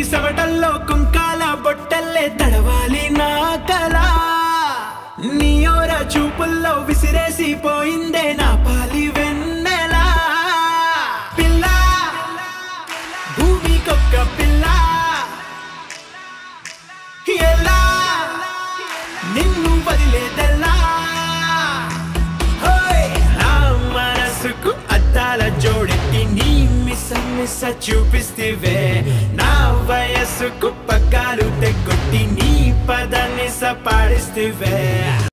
సవటల్లో కుంకాల బొట్టల్లే తడవాలి నా కళ నీ ఓర చూపుల్లో విసిరేసి పోయిందే నా పాలి వెన్నెలా పిల్ల భూమికొక్క పిల్ల ఎలా నిన్ను వదిలేదెలా హోయ్! నా మనసుకు అద్దాల జోడెట్టి నీ మిస మిస చూపిస్తివే నా వయస్సుకు పగ్గాలు తెగొట్టి నీ పద నిస పాడిస్తివే